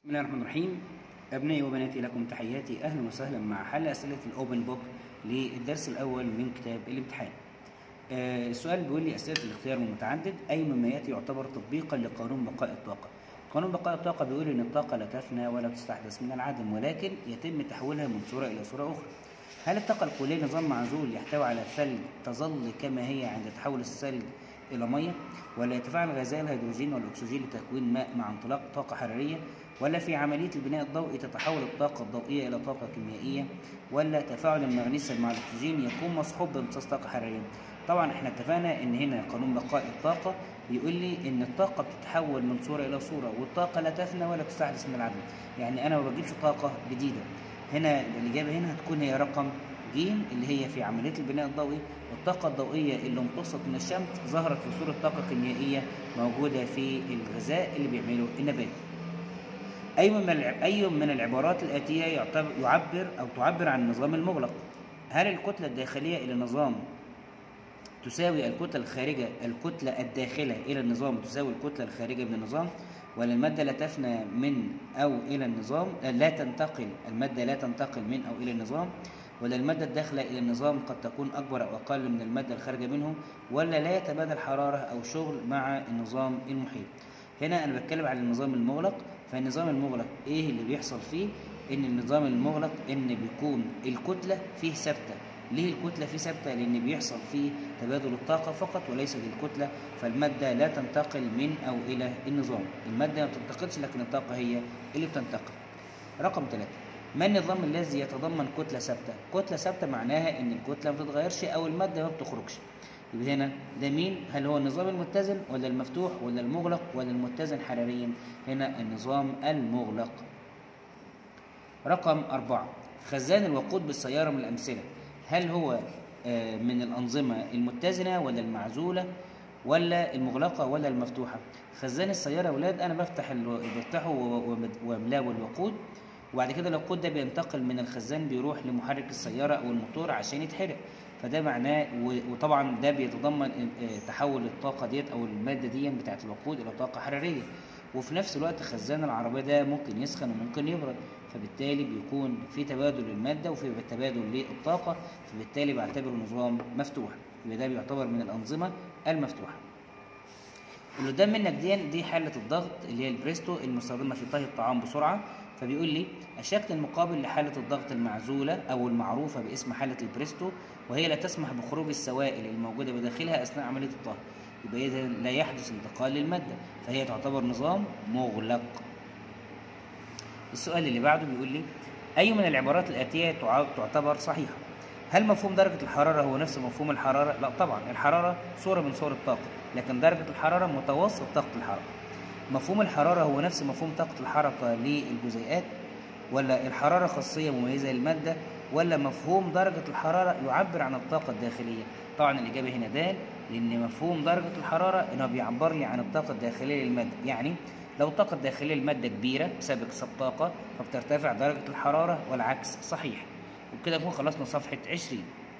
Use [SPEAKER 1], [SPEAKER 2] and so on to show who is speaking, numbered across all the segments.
[SPEAKER 1] بسم الله الرحمن الرحيم أبنائي وبناتي لكم تحياتي أهلا وسهلا مع حل أسئلة الأوبن بوك للدرس الأول من كتاب الامتحان. آه السؤال بيقول لي أسئلة الاختيار المتعدد أي مما يأتي يعتبر تطبيقا لقانون بقاء الطاقة. قانون بقاء الطاقة بيقول إن الطاقة لا تفنى ولا تستحدث من العدم ولكن يتم تحويلها من صورة إلى صورة أخرى. هل الطاقة الكلية نظام معزول يحتوي على ثلج تظل كما هي عند تحول الثلج إلى مية ولا يتفاعل غازي الهيدروجين والأكسجين لتكوين ماء مع انطلاق طاقة حرارية ولا في عملية البناء الضوئي تتحول الطاقة الضوئية إلى طاقة كيميائية ولا تفاعل المغنيسيوم مع الأكسجين يكون مصحوب بامتصاص طاقة حرارية طبعا احنا اتفقنا ان هنا قانون بقاء الطاقة بيقول لي ان الطاقة بتتحول من صورة إلى صورة والطاقة لا تفنى ولا تستحدث من العدم يعني أنا ما بجيبش طاقة جديدة هنا الإجابة هنا هتكون هي رقم ج اللي هي في عملية البناء الضوئي والطاقة الضوئية اللي امتصت من الشمس ظهرت في صورة طاقة كيميائية موجودة في الغذاء اللي بيعمله النبات. أي من أي من العبارات الآتية يعتبر يعبر أو تعبر عن النظام المغلق؟ هل الكتلة الداخلية إلى النظام تساوي الكتلة الخارجة الكتلة الداخلة إلى النظام تساوي الكتلة الخارجة من النظام؟ ولا المادة لا تفنى من أو إلى النظام لا تنتقل المادة لا تنتقل من أو إلى النظام ولا المادة الداخلة إلى النظام قد تكون أكبر أو أقل من المادة الخارجة منه ولا لا يتبادل حرارة أو شغل مع النظام المحيط هنا أنا بتكلم عن النظام المغلق فالنظام المغلق إيه اللي بيحصل فيه إن النظام المغلق إن بيكون الكتلة فيه ثابتة ليه الكتلة فيه ثابتة؟ لأن بيحصل فيه تبادل الطاقة فقط وليس الكتلة فالمادة لا تنتقل من أو إلى النظام المادة ما بتنتقلش لكن الطاقة هي اللي بتنتقل رقم ثلاثة ما النظام الذي يتضمن كتلة ثابتة؟ كتلة ثابتة معناها إن الكتلة ما بتتغيرش أو المادة ما بتخرجش. يبقى هنا ده مين؟ هل هو النظام المتزن ولا المفتوح ولا المغلق ولا المتزن حراريا؟ هنا النظام المغلق. رقم أربعة خزان الوقود بالسيارة من الأمثلة هل هو من الأنظمة المتزنة ولا المعزولة ولا المغلقة ولا المفتوحة؟ خزان السيارة يا أولاد أنا بفتح بفتحه واملاه الوقود وبعد كده الوقود ده بينتقل من الخزان بيروح لمحرك السيارة أو الموتور عشان يتحرق فده معناه وطبعا ده بيتضمن تحول الطاقة ديت أو المادة دي بتاعت الوقود إلى طاقة حرارية وفي نفس الوقت خزان العربية ده ممكن يسخن وممكن يبرد فبالتالي بيكون في تبادل للمادة وفي تبادل للطاقة فبالتالي بعتبره نظام مفتوح يبقى ده بيعتبر من الأنظمة المفتوحة اللي قدام منك دي دي حالة الضغط اللي هي البريستو المستخدمة في طهي الطعام بسرعة فبيقول لي الشكل المقابل لحالة الضغط المعزولة أو المعروفة باسم حالة البريستو وهي لا تسمح بخروج السوائل الموجودة بداخلها أثناء عملية الطهي يبقى إذا لا يحدث انتقال للمادة فهي تعتبر نظام مغلق السؤال اللي بعده بيقول لي أي من العبارات الآتية تعتبر صحيحة هل مفهوم درجة الحرارة هو نفس مفهوم الحرارة؟ لا طبعا الحرارة صورة من صور الطاقة لكن درجة الحرارة متوسط طاقة الحرارة مفهوم الحرارة هو نفس مفهوم طاقة الحركة للجزيئات ولا الحرارة خاصية مميزة للمادة ولا مفهوم درجة الحرارة يعبر عن الطاقة الداخلية طبعا الإجابة هنا د لأن مفهوم درجة الحرارة إنه بيعبر لي عن الطاقة الداخلية للمادة يعني لو الطاقة الداخلية للمادة كبيرة بسبب اكتساب طاقة فبترتفع درجة الحرارة والعكس صحيح وبكده نكون خلصنا صفحة 20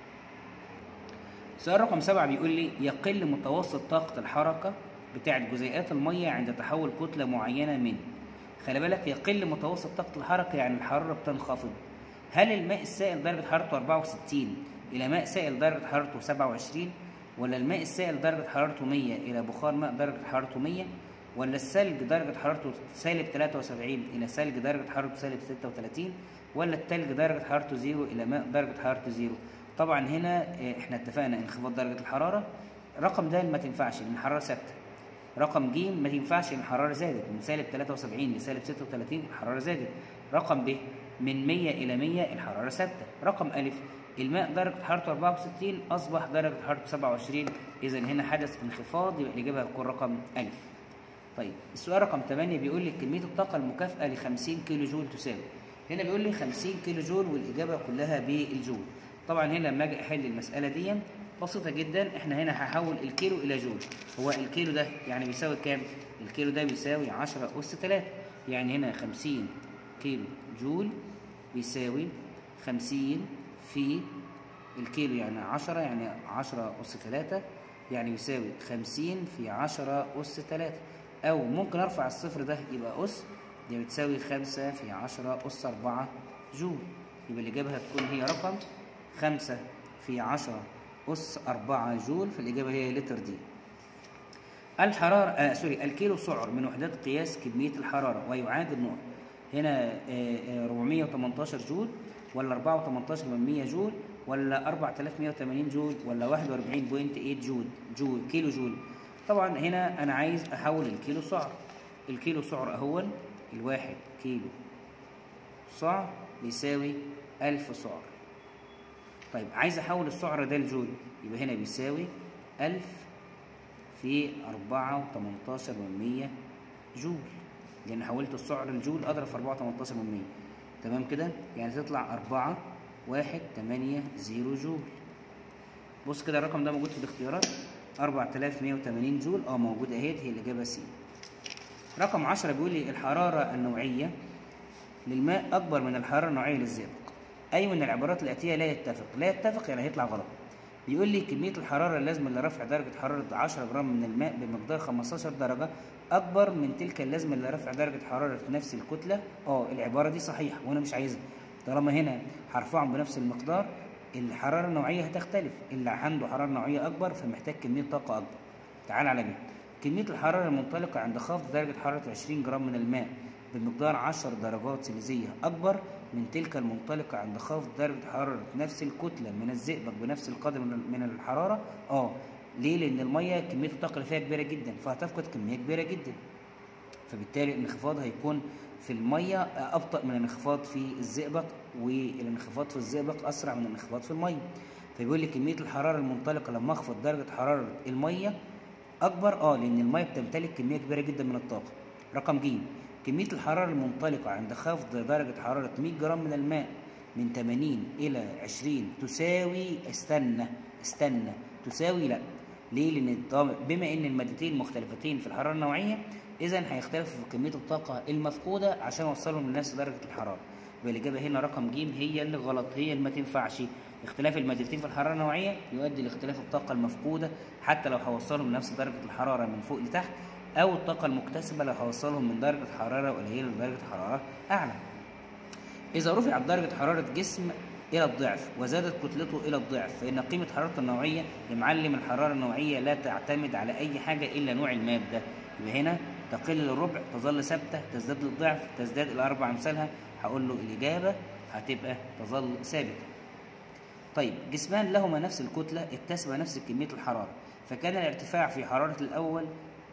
[SPEAKER 1] سؤال رقم سبعة بيقول لي يقل متوسط طاقة الحركة بتاعت جزيئات المية عند تحول كتلة معينة من خلي بالك يقل متوسط طاقة الحركة يعني الحرارة بتنخفض هل الماء السائل درجة حرارته 64 إلى ماء سائل درجة حرارته 27 ولا الماء السائل درجة حرارته 100 إلى بخار ماء درجة حرارته 100 ولا الثلج درجة حرارته سالب 73 إلى ثلج درجة حرارته سالب 36 ولا الثلج درجة حرارته 0 إلى ماء درجة حرارته 0 طبعا هنا احنا اتفقنا انخفاض درجة الحرارة رقم د ما تنفعش لأن الحرارة ثابتة رقم ج ما ينفعش ان الحراره زادت من سالب 73 لسالب 36 الحراره زادت رقم ب من 100 الى 100 الحراره ثابته رقم ا الماء درجه حرارته 64 اصبح درجه حرارته 27 اذا هنا حدث انخفاض يبقى الاجابه هتكون رقم ا طيب السؤال رقم 8 بيقول لي كميه الطاقه المكافئه ل 50 كيلو جول تساوي هنا بيقول لي 50 كيلو جول والاجابه كلها بالجول طبعا هنا لما اجي احل المساله دي بسيطة جدا احنا هنا هحول الكيلو إلى جول هو الكيلو ده يعني بيساوي كام؟ الكيلو ده بيساوي 10 أس 3 يعني هنا 50 كيلو جول بيساوي 50 في الكيلو يعني 10 يعني 10 أس 3 يعني بيساوي 50 في 10 أس 3 أو ممكن أرفع الصفر ده يبقى أس دي بتساوي خمسة في عشرة أس أربعة جول يبقى الإجابة هتكون هي رقم خمسة في عشرة أس أربعة جول فالإجابة هي لتر دي الحرارة آه سوري الكيلو سعر من وحدات قياس كمية الحرارة ويعادل نوع هنا آه آه 418 جول ولا 4.18 من 100 جول ولا 4180 جول ولا 41.8 جول جول كيلو جول طبعا هنا انا عايز احول الكيلو سعر الكيلو سعر اهون الواحد كيلو سعر بيساوي 1000 سعر طيب عايز احول السعر ده لجول يبقى هنا بيساوي 1000 في 4.18 من 100 جول لان حولت السعر لجول اضرب في 4.18 من 100 تمام كده يعني تطلع 4 1 8 0 جول بص كده الرقم ده موجود في الاختيارات 4180 جول اه موجود اهيت هي الاجابه سي رقم 10 بيقول لي الحراره النوعيه للماء اكبر من الحراره النوعيه للزئبق اي من العبارات الاتيه لا يتفق لا يتفق يعني هيطلع غلط بيقول لي كميه الحراره اللازمه لرفع درجه حراره 10 جرام من الماء بمقدار 15 درجه اكبر من تلك اللازمه لرفع درجه حراره نفس الكتله اه العباره دي صحيحه وانا مش عايزها طالما هنا هرفعهم بنفس المقدار الحراره النوعيه هتختلف اللي عنده حراره نوعيه اكبر فمحتاج كميه طاقه اكبر تعال على جنب كميه الحراره المنطلقه عند خفض درجه حراره 20 جرام من الماء بمقدار 10 درجات سليزيه اكبر من تلك المنطلقه عند خفض درجه حراره نفس الكتله من الزئبق بنفس القدر من الحراره اه ليه لان الميه كميه الطاقه اللي فيها كبيره جدا فهتفقد كميه كبيره جدا فبالتالي الانخفاض هيكون في الميه ابطا من الانخفاض في الزئبق والانخفاض في الزئبق اسرع من الانخفاض في الميه فبيقول لي كميه الحراره المنطلقه لما اخفض درجه حراره الميه اكبر اه لان الميه بتمتلك كميه كبيره جدا من الطاقه رقم ج كميه الحراره المنطلقه عند خفض درجه حراره 100 جرام من الماء من 80 الى 20 تساوي استنى استنى تساوي لا ليه لان بما ان المادتين مختلفتين في الحراره النوعيه اذا هيختلفوا في كميه الطاقه المفقوده عشان اوصلهم لنفس درجه الحراره يبقى الاجابه هنا رقم ج هي اللي غلط هي اللي ما تنفعش اختلاف المادتين في الحراره النوعيه يؤدي لاختلاف الطاقه المفقوده حتى لو هوصلهم لنفس درجه الحراره من فوق لتحت او الطاقه المكتسبه لو هوصلهم من درجه حراره قليله لدرجه حراره اعلى اذا رفعت درجه حراره جسم الى الضعف وزادت كتلته الى الضعف فان قيمه حرارته النوعيه لمعلم الحراره النوعيه لا تعتمد على اي حاجه الا نوع الماده يبقى هنا تقل للربع تظل ثابته تزداد للضعف تزداد الى اربع امثالها هقول له الاجابه هتبقى تظل ثابته طيب جسمان لهما نفس الكتله اكتسبا نفس كميه الحراره فكان الارتفاع في حراره الاول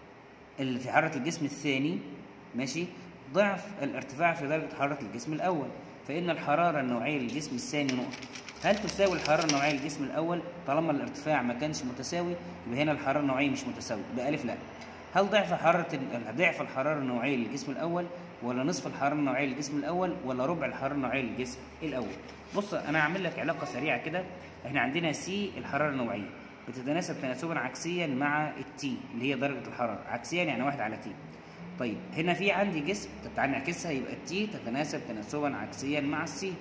[SPEAKER 1] في حراره الجسم الثاني ماشي ضعف الارتفاع في درجه حراره الجسم الاول فإن الحرارة النوعية للجسم الثاني نقطة هل تساوي الحرارة النوعية للجسم الأول طالما الارتفاع ما كانش متساوي يبقى هنا الحرارة النوعية مش متساوية يبقى ألف لا هل ضعف حرارة ضعف الحرارة النوعية للجسم الأول ولا نصف الحرارة النوعية للجسم الأول ولا ربع الحرارة النوعية للجسم الأول بص أنا هعمل لك علاقة سريعة كده إحنا عندنا سي الحرارة النوعية بتتناسب تناسبا عكسيا مع التي اللي هي درجة الحرارة عكسيا يعني واحد على تي طيب هنا في عندي جسم تعالى نعكسها يبقى التي تتناسب تناسبا عكسيا مع السي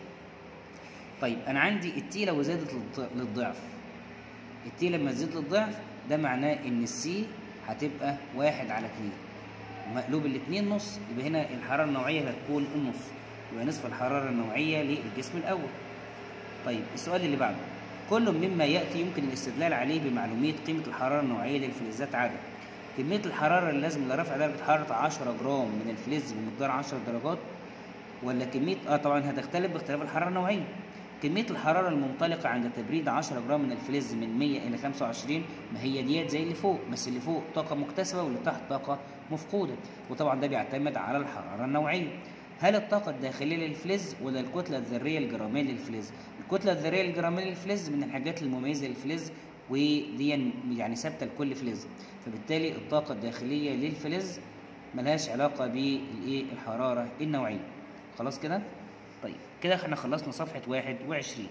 [SPEAKER 1] طيب انا عندي التي لو زادت للضعف التي لما تزيد للضعف ده معناه ان السي هتبقى واحد على اتنين مقلوب الاتنين نص يبقى هنا الحرارة النوعية هتكون النص يبقى نصف الحرارة النوعية للجسم الأول طيب السؤال اللي بعده كل مما يأتي يمكن الاستدلال عليه بمعلومية قيمة الحرارة النوعية للفلزات عادة كمية الحرارة اللازمة لرفع درجة حرارة 10 جرام من الفلز بمقدار 10 درجات ولا كمية اه طبعا هتختلف باختلاف الحرارة النوعية كمية الحرارة المنطلقة عند تبريد 10 جرام من الفلز من 100 إلى 25 ما هي ديت زي اللي فوق بس اللي فوق طاقة مكتسبة واللي تحت طاقة مفقودة وطبعا ده بيعتمد على الحرارة النوعية هل الطاقة الداخلية للفلز ولا الكتلة الذرية الجرامية للفلز؟ الكتلة الذرية الجرامية للفلز من الحاجات المميزة للفلز ودي يعني ثابته لكل فلز فبالتالي الطاقه الداخليه للفلز ملهاش علاقه بالايه الحراره النوعيه خلاص كده طيب كده احنا خلصنا صفحه 21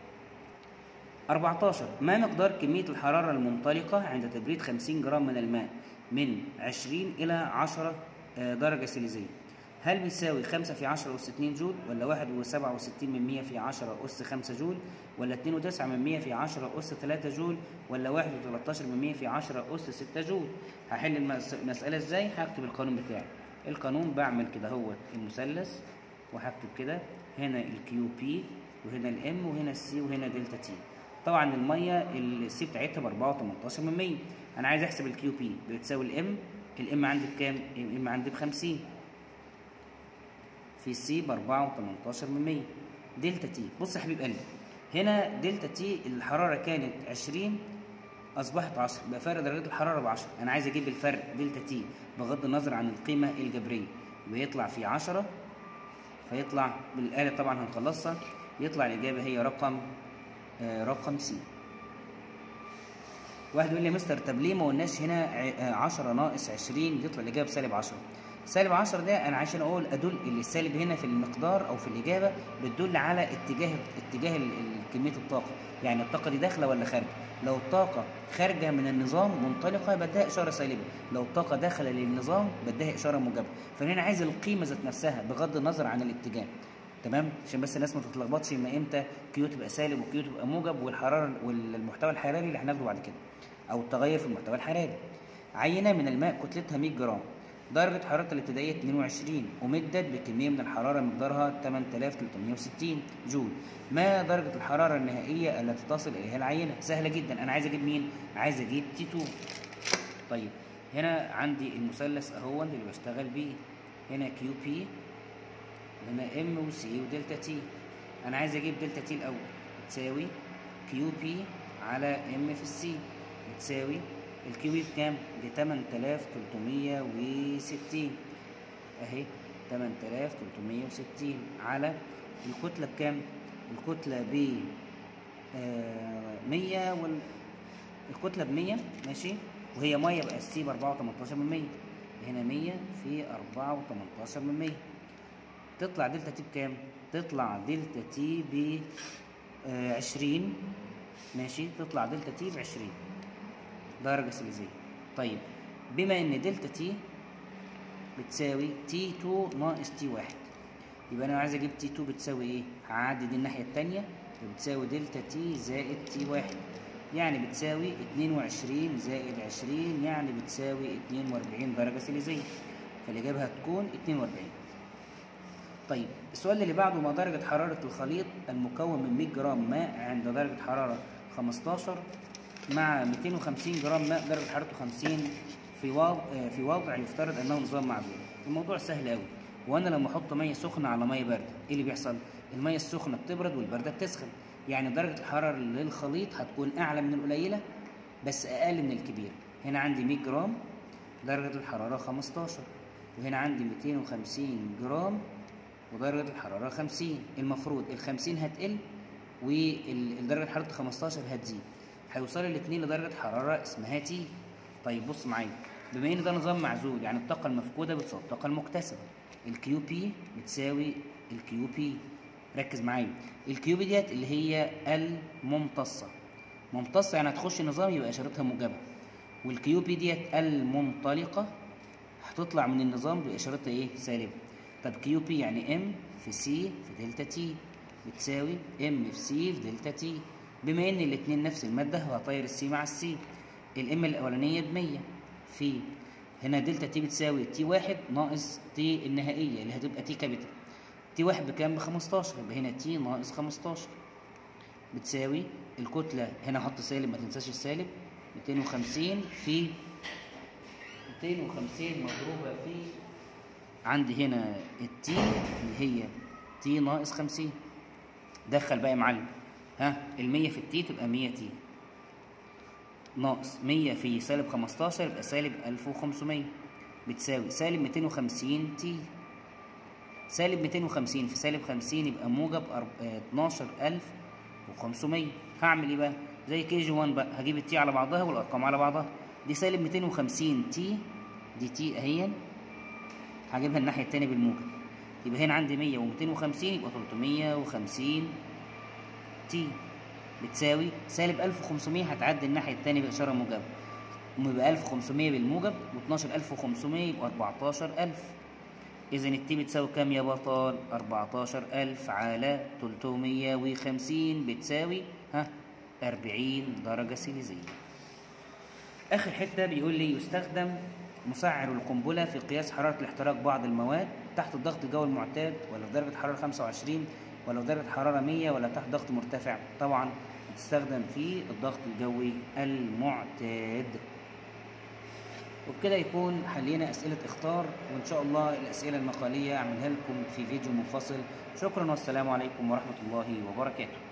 [SPEAKER 1] 14 ما مقدار كميه الحراره المنطلقه عند تبريد 50 جرام من الماء من 20 الى 10 درجه سيليزيه هل بيساوي 5 في 10 أس 2 جول ولا 1.67 من 100 في 10 أس 5 جول ولا 2.9 من 100 في 10 أس 3 جول ولا 1.13 من 100 في 10 أس 6 جول هحل المسألة ازاي هكتب القانون بتاعي القانون بعمل كده هو المثلث وهكتب كده هنا الكيو بي وهنا الام وهنا السي وهنا دلتا تي طبعا الميه السي بتاعتها ب 4.18 من 100 انا عايز احسب الكيو بي بتساوي الام الام عندي بكام؟ الام عندي ب 50 في سي ب 4.18 من 100 دلتا تي بص يا حبيب قلبي هنا دلتا تي الحراره كانت 20 اصبحت 10 بقى فرق درجات الحراره ب 10 انا عايز اجيب الفرق دلتا تي بغض النظر عن القيمه الجبريه بيطلع في 10 فيطلع بالاله طبعا هنخلصها يطلع الاجابه هي رقم آه رقم سي واحد يقول لي يا مستر طب ليه ما قلناش هنا 10 ناقص 20 يطلع الاجابه سالب 10 سالب 10 ده انا عشان اقول ادل السالب هنا في المقدار او في الاجابه بتدل على اتجاه اتجاه كميه الطاقه يعني الطاقه دي داخله ولا خارجه لو الطاقه خارجه من النظام منطلقه بديها اشاره سالبه لو الطاقه داخله للنظام بديها اشاره موجبه فهنا عايز القيمه ذات نفسها بغض النظر عن الاتجاه تمام عشان بس الناس ما تتلخبطش ما امتى كيو تبقى سالب وكيو تبقى موجب والحراره والمحتوى الحراري اللي هناخده بعد كده او التغير في المحتوى الحراري عينه من الماء كتلتها 100 جرام درجة حرارتها الابتدائية 22 ومدت بكمية من الحرارة مقدارها 8360 جول ما درجة الحرارة النهائية التي تصل إليها العينة سهلة جدا أنا عايز أجيب مين؟ عايز أجيب تي 2 طيب هنا عندي المثلث أهو اللي بشتغل بيه هنا كيو بي هنا ام وسي ودلتا تي أنا عايز أجيب دلتا تي الأول بتساوي كيو بي على ام في السي بتساوي الكيو بي بكام؟ ب 8360 اهي 8360 على الكتلة بكام؟ الكتلة ب 100 وال الكتلة ب 100 ماشي وهي مية يبقى السي ب 4.18 من 100 هنا 100 في 4.18 من 100 تطلع دلتا تي بكام؟ تطلع دلتا تي ب 20 ماشي تطلع دلتا تي ب 20 درجة سليزية طيب بما ان دلتا تي بتساوي تي 2 ناقص تي 1 يبقى انا عايز اجيب تي 2 بتساوي ايه هعدي دي الناحية التانية بتساوي دلتا تي زائد تي 1 يعني بتساوي 22 زائد 20 يعني بتساوي 42 درجة سليزية فالإجابة هتكون 42 طيب السؤال اللي بعده ما درجة حرارة الخليط المكون من 100 جرام ماء عند درجة حرارة 15 مع 250 جرام ماء درجة حرارته 50 في وضع في وضع يفترض انه نظام معزول الموضوع سهل قوي وانا لما احط ميه سخنه على ميه بارده ايه اللي بيحصل الميه السخنه بتبرد والبارده بتسخن يعني درجه الحراره للخليط هتكون اعلى من القليله بس اقل من الكبيره هنا عندي 100 جرام درجه الحراره 15 وهنا عندي 250 جرام ودرجه الحراره 50 المفروض ال 50 هتقل والدرجه حراره 15 هتزيد هيوصلوا الاثنين لدرجه حراره اسمها تي طيب بص معايا بما ان ده نظام معزول يعني الطاقه المفقوده بتساوي الطاقه المكتسبه الكيو بي بتساوي الكيو بي ركز معايا الكيو بي ديت اللي هي الممتصه ممتصه يعني هتخش نظام يبقى اشارتها موجبه والكيو بي ديت المنطلقه هتطلع من النظام باشارتها ايه سالبه طب كيو بي يعني ام في سي في دلتا تي بتساوي ام في سي في دلتا تي بما ان الاثنين نفس الماده هطير السي مع السي الام الاولانيه ب 100 في هنا دلتا تي بتساوي تي واحد ناقص تي النهائيه اللي هتبقى تي كابيتال تي واحد بكام ب 15 يبقى هنا تي ناقص 15 بتساوي الكتله هنا احط سالب ما تنساش السالب 250 في 250 مضروبه في عندي هنا التي اللي هي تي ناقص 50 دخل بقى يا معلم ها ال 100 في التي تبقى 100 تي ناقص 100 في سالب 15 يبقى سالب 1500 بتساوي سالب 250 تي سالب 250 في سالب 50 يبقى موجب 12500 هعمل ايه بقى؟ زي كي جي 1 بقى هجيب التي على بعضها والارقام على بعضها دي سالب 250 تي دي تي اهي هجيبها الناحيه الثانيه بالموجب يبقى هنا عندي 100 و250 يبقى 350 تي بتساوي سالب 1500 هتعدي الناحية التانية بإشارة موجبة ويبقى 1500 بالموجب و12500 يبقى 14000 إذا التي بتساوي كام يا بطل؟ 14000 على 350 بتساوي ها 40 درجة سيليزية آخر حتة بيقول لي يستخدم مسعر القنبلة في قياس حرارة الاحتراق بعض المواد تحت الضغط الجوي المعتاد ولا في درجة حرارة 25 ولا في درجة حرارة 100 ولا تحت ضغط مرتفع طبعا بتستخدم في الضغط الجوي المعتاد وبكده يكون حلينا أسئلة اختار وإن شاء الله الأسئلة المقالية أعملها لكم في فيديو منفصل شكرا والسلام عليكم ورحمة الله وبركاته